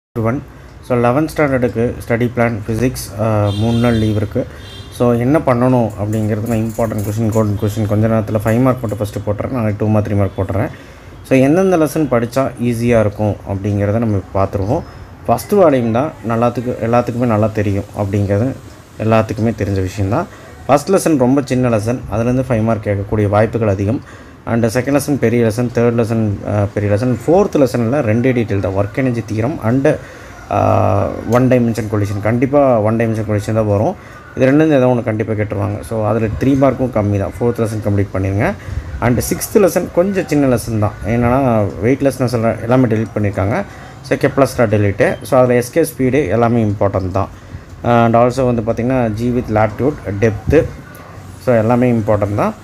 one so eleventh ஸ்டாண்டர்டுக்கு study plan physics மூணு நாள் லீவ் இருக்குது ஸோ என்ன பண்ணணும் அப்படிங்கிறது நான் இம்பார்ட்டன்ட் கொஷின் கோல்டன் கொஷின் கொஞ்ச நேரத்தில் ஃபைவ் மார்க் மட்டும் ஃபஸ்ட்டு போட்டுறேன் நான் டூ மார்க் த்ரீ மார்க் போட்டுறேன் ஸோ எந்தெந்த லெசன் படித்தா ஈஸியாக இருக்கும் அப்படிங்கிறத நம்ம இப்போ பார்த்துருவோம் ஃபஸ்ட்டு வால்யூம் தான் நல்லாத்துக்கு எல்லாத்துக்குமே நல்லா தெரியும் அப்படிங்கிறது எல்லாத்துக்குமே தெரிஞ்ச விஷயந்தான் ஃபஸ்ட் லெசன் ரொம்ப சின்ன லெசன் அதுலேருந்து ஃபைவ் மார்க் கேட்கக்கூடிய வாய்ப்புகள் அதிகம் அண்ட் செகண்ட் லெசன் பெரிய லெசன் தேர்ட் லெசன் பெரிய லெசன் ஃபோர்த் லெசனில் ரெண்டே டீட்டெயில் தான் work energy theorem and one dimension collision கண்டிப்பாக ஒன் டைமென்ஷன் கொலிஷன் தான் வரும் இது ரெண்டு ஏதோ ஒன்று கண்டிப்பாக கேட்டுருவாங்க ஸோ அதில் த்ரீ மார்க்கும் கம்மி தான் ஃபோர்த் லெசன் கம்ப்ளீட் பண்ணிடுங்க அண்ட் சிக்ஸ்த் லெசன் கொஞ்சம் சின்ன லெசன் தான் என்னென்னா வெயிட்லெஸ்னஸ் எல்லாம் எல்லாமே டெலிட் பண்ணியிருக்காங்க ஸோ கெப்ளஸ்டா டெலிட்டு ஸோ அதில் எஸ்கே ஸ்பீடு எல்லாமே இம்பார்ட்டன்ட் தான் அண்ட் ஆல்சோ வந்து பார்த்திங்கன்னா g with latitude depth so எல்லாமே இம்பார்ட்டன்ட் தான்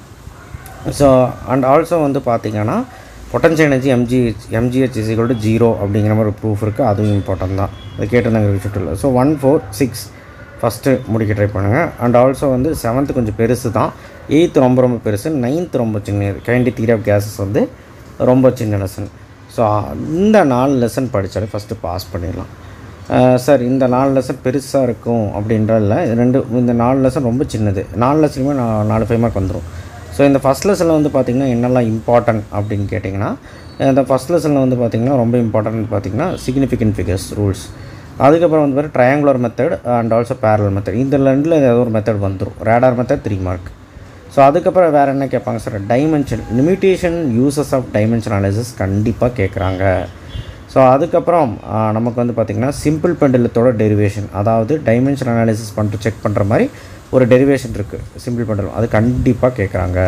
ஸோ அண்ட் ஆல்சோ வந்து பார்த்தீங்கன்னா potential energy MGH MGH is equal to zero அப்படிங்கிற மாதிரி ஒரு ப்ரூஃப் இருக்குது அதுவும் இம்பார்ட்டன்ட் தான் அது கேட்டிருந்தாங்க விஷயத்தில் so one four six first முடிக்க ட்ரை பண்ணுங்கள் அண்ட் ஆல்சோ வந்து செவன்த்து கொஞ்சம் பெருசு தான் எயித்து ரொம்ப ரொம்ப பெருசு நைன்த்து ரொம்ப சின்னது கைண்டி தியரி ஆஃப் கேஸஸ் வந்து ரொம்ப சின்ன லெசன் ஸோ இந்த நாலு லெசன் படித்தாலே ஃபஸ்ட்டு பாஸ் பண்ணிடலாம் சார் இந்த நாலு லெசன் பெருசாக இருக்கும் அப்படின்ற இல்லை ரெண்டு இந்த நாலு லெசன் ரொம்ப சின்னது நாலு லெசனுமே நான் நாலு ஃபைவ் மார்க் வந்துடும் ஸோ இந்த ஃபஸ்ட் லெசனில் வந்து பார்த்திங்கன்னா என்னெல்லாம் இம்பார்ட்டன்ட் அப்படின்னு கேட்டிங்கன்னா இந்த ஃபஸ்ட் லெசனில் வந்து பார்த்திங்கன்னா ரொம்ப இம்பார்ட்டன்ட் பார்த்திங்கன்னா சிக்னிஃபிகண்ட் ஃபிகர்ஸ் ரூல்ஸ் அதுக்கப்புறம் வந்து பாரு triangular method and also parallel method இந்த ரெண்டில் ஏதோ ஒரு மெத்தட் வந்துடும் radar method three mark so அதுக்கப்புறம் வேறு என்ன கேட்பாங்க sir dimension limitation uses of dimension analysis கண்டிப்பாக கேட்குறாங்க ஸோ அதுக்கப்புறம் நமக்கு வந்து பார்த்திங்கன்னா சிம்பிள் பெண்டிலத்தோட டெரிவேஷன் அதாவது டைமென்ஷன் அனாலிசிஸ் பண்ணிட்டு செக் பண்ணுற மாதிரி ஒரு டெரிவேஷன் இருக்குது சிம்பிள் பெண்டலம் அது கண்டிப்பாக கேட்குறாங்க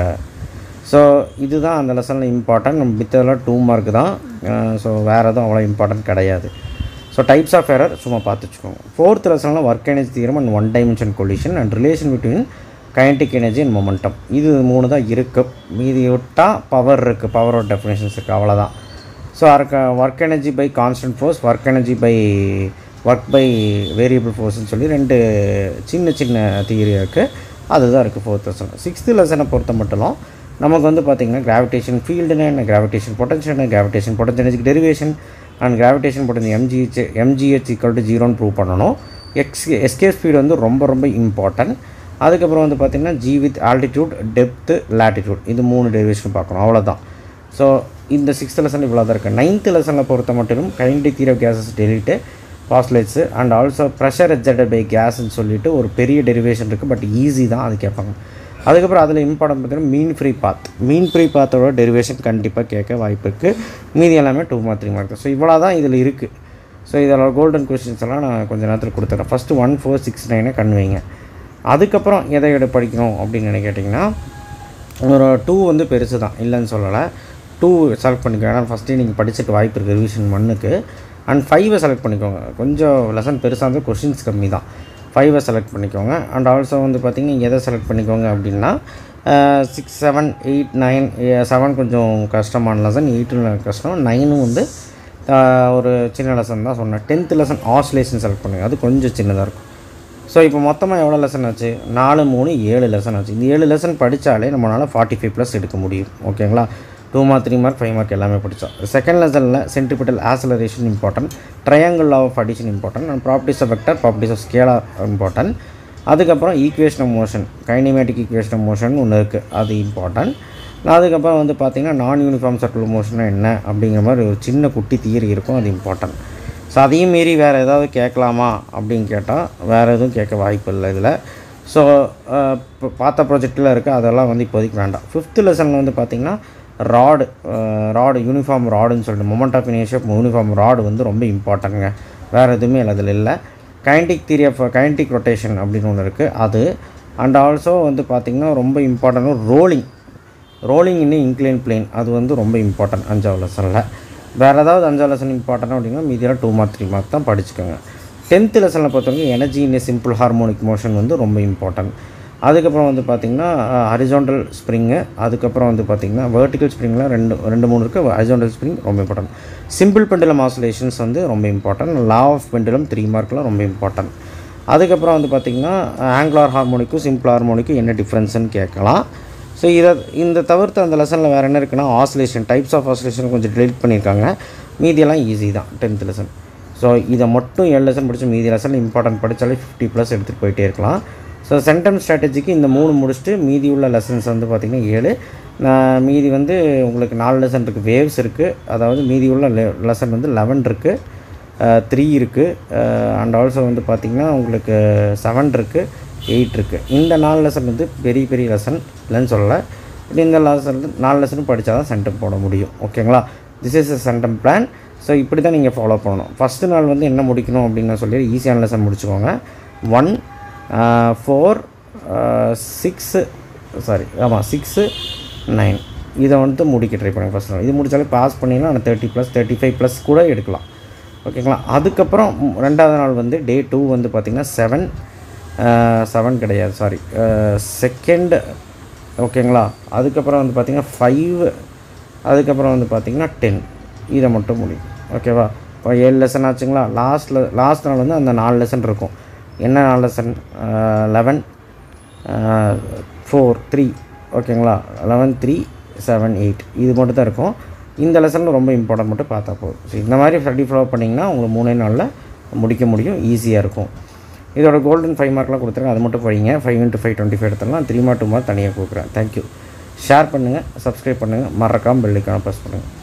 ஸோ இதுதான் அந்த லெசனில் இம்பார்ட்டன்ட் நம்ம மித்ததெல்லாம் டூ மார்க் தான் ஸோ வேறு எதுவும் அவ்வளோ இம்பார்ட்டன்ட் கிடையாது ஸோ டைப்ஸ் ஆஃப் எரர் சும்மா பார்த்து வச்சுக்கோங்க ஃபோர்த் லெசனில் work energy theorem and one dimension collision and relation between kinetic energy and momentum இது மூணு தான் இருக்குது மீதி விட்டால் பவர் இருக்குது பவரோட டெஃபினேஷன்ஸ் இருக்குது அவ்வளோதான் ஸோ அர்க்க work energy by constant force work energy by work by variable ஃபோர்ஸ்னு சொல்லி ரெண்டு சின்ன சின்ன தியரி இருக்குது அதுதான் இருக்குது ஃபோர்த் லெசன் சிக்ஸ்த்து லெசனை பொறுத்த மட்டும் நமக்கு வந்து பார்த்திங்கன்னா கிராவிடேஷன் ஃபீல்டுனா என்ன கிராவிடேஷன் பொட்டன்ஷியல் கிராவிடேஷன் பொட்டன்ஷியல் எனர்ஜிக்கு derivation and gravitation potential MGH MGH equal to ஜீரோன்னு ப்ரூவ் பண்ணணும் எக்ஸ் எஸ்கே ஸ்பீடு வந்து ரொம்ப ரொம்ப இம்பார்ட்டன்ட் அதுக்கப்புறம் வந்து பார்த்திங்கன்னா g with altitude depth latitude இது மூணு டெரிவேஷன் பார்க்கணும் அவ்வளோதான் ஸோ இந்த சிக்ஸ்த் லெசன் இவ்வளோ தான் இருக்குது நைன்த்து லெசனில் பொறுத்த மட்டும் kinetic theory of gases delete postulates and also pressure exerted by கேஸ்ன்னு சொல்லிட்டு ஒரு பெரிய டெரிவேஷன் இருக்குது பட் ஈஸி தான் அது கேட்பாங்க அதுக்கப்புறம் அதில் இம்பார்ட்டன்ட் பார்த்தீங்கன்னா mean free path mean free பாத்தோட டெரிவேஷன் கண்டிப்பாக கேட்க வாய்ப்பு இருக்குது மீதி எல்லாமே two mark three mark so இவ்வளோ தான் இதில் இருக்குது ஸோ இதில் கோல்டன் கொஸ்டின்ஸ் எல்லாம் நான் கொஞ்சம் நேரத்தில் கொடுத்துட்றேன் ஃபஸ்ட்டு ஒன் ஃபோர் சிக்ஸ் நைனை கண் வைங்க அதுக்கப்புறம் எதை எடு படிக்கணும் அப்படின்னு கேட்டிங்கன்னா ஒரு டூ வந்து பெருசு தான் இல்லைன்னு சொல்லலை டூ செலக்ட் பண்ணிக்கோங்க ஏன்னா ஃபஸ்ட்டே நீங்கள் படிச்சுட்டு வாய்ப்பு இருக்குது ரிவிஷன் ஒன்றுக்கு அண்ட் ஃபைவை செலக்ட் பண்ணிக்கோங்க கொஞ்சம் லெசன் பெருசாக இருந்தால் கொஷின்ஸ் கம்மி தான் ஃபைவை செலக்ட் பண்ணிக்கோங்க அண்ட் ஆல்சோ வந்து பார்த்திங்கன்னா எதை செலக்ட் பண்ணிக்கோங்க அப்படின்னா six seven eight nine seven கொஞ்சம் கஷ்டமான லெசன் எயிட்டு கஷ்டம் நைனும் வந்து ஒரு சின்ன லெசன் தான் சொன்னேன் டென்த்து லெசன் ஆஸ்லேஷன் செலக்ட் பண்ணுங்கள் அது கொஞ்சம் சின்னதாக இருக்கும் ஸோ இப்போ மொத்தமாக எவ்வளோ லெசன் ஆச்சு நாலு மூணு ஏழு லெசன் ஆச்சு இந்த ஏழு லெசன் படித்தாலே நம்மளால் ஃபார்ட்டி ஃபைவ் ப்ளஸ் எடுக்க முடியும் ஓகேங்களா two mark three mark five mark எல்லாமே படித்தோம் செகண்ட் லெசனில் centripetal acceleration important triangle of addition important and properties of vector properties of scalar important அதுக்கப்புறம் equation of motion kinematic equation of motion ஒன்று இருக்குது அது இம்பார்ட்டன்ட் அதுக்கப்புறம் வந்து பார்த்திங்கன்னா நான் யூனிஃபார்ம் சர்க்குலர் மோஷன் என்ன அப்படிங்கிற மாதிரி ஒரு சின்ன குட்டி தியரி இருக்கும் அது இம்பார்ட்டன்ட் ஸோ அதையும் மீறி வேறு ஏதாவது கேட்கலாமா அப்படின்னு கேட்டால் வேறு எதுவும் கேட்க வாய்ப்பு இல்லை இதில் ஸோ இப்போ பார்த்த ப்ராஜெக்டில் இருக்குது அதெல்லாம் வந்து இப்போதைக்கு வேண்டாம் ஃபிஃப்த்து லெசனில் வந்து பார்த்திங்கன்னா ராடு ராடு யூனிஃபார்ம் ராடுன்னு சொல்லிட்டு மொமெண்ட் ஆஃப் இனேஷியப் யூனிஃபார்ம் ராடு வந்து ரொம்ப இம்பார்ட்டன்ங்க வேறு எதுவுமே இல்லை அதில் இல்லை kinetic theory of kinetic rotation அப்படின்னு ஒன்று இருக்குது அது அண்ட் ஆல்சோ வந்து பார்த்திங்கன்னா ரொம்ப இம்பார்ட்டன்ட் ரோலிங் ரோலிங் இன்னும் இன்க்ளைன் பிளேன் அது வந்து ரொம்ப இம்பார்ட்டன்ட் அஞ்சாவது லெசனில் வேறு ஏதாவது அஞ்சாவது லெசன் இம்பார்ட்டன்ட் அப்படின்னா மீதியெல்லாம் டூ மார்க் த்ரீ மார்க் தான் படிச்சுக்கோங்க டென்த்து லெசனில் பொறுத்தவரைக்கும் energy in simple harmonic motion வந்து ரொம்ப இம்பார்ட்டன்ட் அதுக்கப்புறம் வந்து பார்த்திங்கன்னா ஹரிசாண்டல் ஸ்ப்ரிங்கு அதுக்கப்புறம் வந்து பார்த்திங்கன்னா வேர்ட்டிக்கல் ஸ்ப்ரிங்கில் ரெண்டு ரெண்டு மூணு இருக்குது ஹரிசாண்டல் ஸ்ப்ரிங் ரொம்ப இம்பார்ட்டன்ட் சிம்பிள் பெண்டுலம் ஆசோலேஷன்ஸ் வந்து ரொம்ப important law of pendulum three மார்க்கில் ரொம்ப இம்பார்ட்டன்ட் அதுக்கப்புறம் வந்து பார்த்திங்கன்னா ஆங்குலார் ஹார்மோனிக்கும் சிம்பிள் ஹார்மோனிக்கும் என்ன டிஃப்ரென்ஸ்னு கேட்கலாம் ஸோ இதை இந்த தவிர்த்து அந்த லெசனில் வேறு என்ன இருக்குன்னா ஆசிலேஷன் டைப்ஸ் ஆஃப் ஆசிலேஷன் கொஞ்சம் டெலிட் பண்ணியிருக்காங்க மீதியெல்லாம் ஈஸி தான் டென்த் லெசன் ஸோ இதை மட்டும் ஏழு லெசன் படித்து மீதி லெசன் இம்பார்ட்டன்ட் படித்தாலே ஃபிஃப்டி ப்ளஸ் எடுத்துகிட்டு போயிட்டே இருக்கலாம் ஸோ சென்டென்ஸ் ஸ்ட்ராட்டஜிக்கு இந்த மூணு முடிச்சுட்டு மீதி உள்ள லெசன்ஸ் வந்து பார்த்திங்கன்னா ஏழு நான் மீதி வந்து உங்களுக்கு நாலு லெசன் இருக்குது வேவ்ஸ் இருக்குது அதாவது மீதி உள்ள லெசன் வந்து லெவன் இருக்குது த்ரீ இருக்குது அண்ட் ஆல்சோ வந்து பார்த்திங்கன்னா உங்களுக்கு செவன் இருக்குது எயிட் இருக்குது இந்த நாலு லெசன் வந்து பெரிய பெரிய லெசன் இல்லைன்னு சொல்லலை இப்படி இந்த லெசன் நாலு லெசனும் படித்தா தான் சென்டம் போட முடியும் ஓகேங்களா this is a centum plan so இப்படி தான் நீங்கள் ஃபாலோ பண்ணணும் ஃபஸ்ட்டு நாள் வந்து என்ன முடிக்கணும் அப்படின்னு நான் சொல்லி ஈஸியான லெசன் முடிச்சுக்கோங்க ஒன் ஃபோர் சிக்ஸு சாரி ஆமாம் சிக்ஸு நைன் இதை வந்து முடிக்க ட்ரை பண்ணுங்கள் ஃபஸ்ட் நாள் இது முடித்தாலே பாஸ் பண்ணிங்கன்னா நான் thirty plus thirty five plus கூட எடுக்கலாம் ஓகேங்களா அதுக்கப்புறம் ம், ரெண்டாவது நாள் வந்து டே டூ வந்து பார்த்திங்கன்னா செவன் செவன் கிடையாது சாரி செகண்ட் ஓகேங்களா அதுக்கப்புறம் வந்து பார்த்திங்கன்னா ஃபைவ் அதுக்கப்புறம் வந்து பார்த்திங்கன்னா டென் இதை மட்டும் முடியும் ஓகேவா இப்போ ஏழு லெசன் ஆச்சுங்களா லாஸ்ட்டில் லாஸ்ட் நாள் வந்து அந்த நாலு லெசன் இருக்கும் என்ன நாலு லெசன் லெவன் ஃபோர் த்ரீ ஓகேங்களா லெவன் த்ரீ செவன் எயிட் இது மட்டும் தான் இருக்கும் இந்த லெசனில் ரொம்ப இம்பார்ட்டன்ட் மட்டும் பார்த்தா போதும் ஸோ இந்த மாதிரி ஸ்டடி ஃபாலோ பண்ணிங்கன்னா உங்களுக்கு மூணே நாளில் முடிக்க முடியும் ஈஸியாக இருக்கும் இதோட கோல்டன் ஃபைவ் மார்க்லாம் கொடுத்துருங்க அது மட்டும் படிங்க five into five twenty five எடுத்துடலாம் த்ரீ மார்க் டூ மார்க் தனியாக கொடுக்குறேன் தேங்க்யூ ஷேர் பண்ணுங்கள் சப்ஸ்கிரைப் பண்ணுங்கள் மறக்காமல் பெல்லைக்கான ப்ரெஸ் பண்ணுங்கள்